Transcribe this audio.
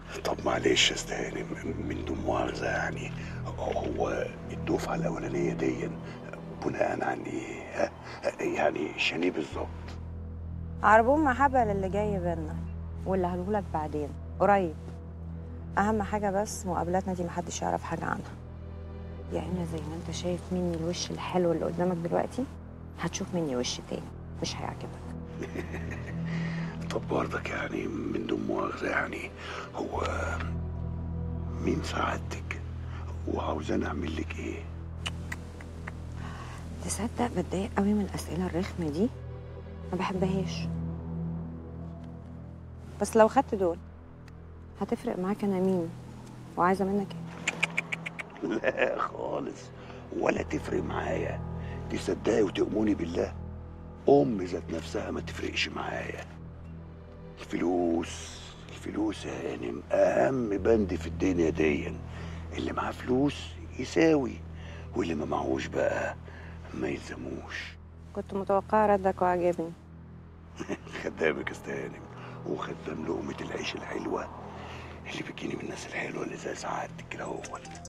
طب معلش يا استهاني من دون مؤاخذة يعني هو الدفعة الأولانية دي بناء عن إيه؟ ها؟ يعني شنيه بالظبط عربون محبة للي جاي بينا واللي هقولهولك بعدين قريب أهم حاجة بس مقابلاتنا دي محدش يعرف حاجة عنها يا إما زي ما أنت شايف مني الوش الحلو اللي قدامك دلوقتي هتشوف مني وش تاني مش هيعجبك طب برضك يعني من دون مؤاخذة يعني هو مين سعادتك وعاوزاني أعمل لك إيه؟ تصدق بتضايق قوي من الأسئلة الرخمة دي ما بحبهاش بس لو خدت دول هتفرق معاك أنا مين وعايزة منك إيه لا خالص ولا تفرق معايا تصدقي وتؤمني بالله أم ذات نفسها ما تفرقش معايا الفلوس الفلوس يا هانم أهم بند في الدنيا دي اللي معاه فلوس يساوي واللي ما معهوش بقى ما يلزموش كنت متوقعة ردك وعجبني خدامك يا أستاذ هانم وخدام لقمة العيش الحلوة اللي بتجيني من الناس الحلوة اللي زي سعادتك كده هو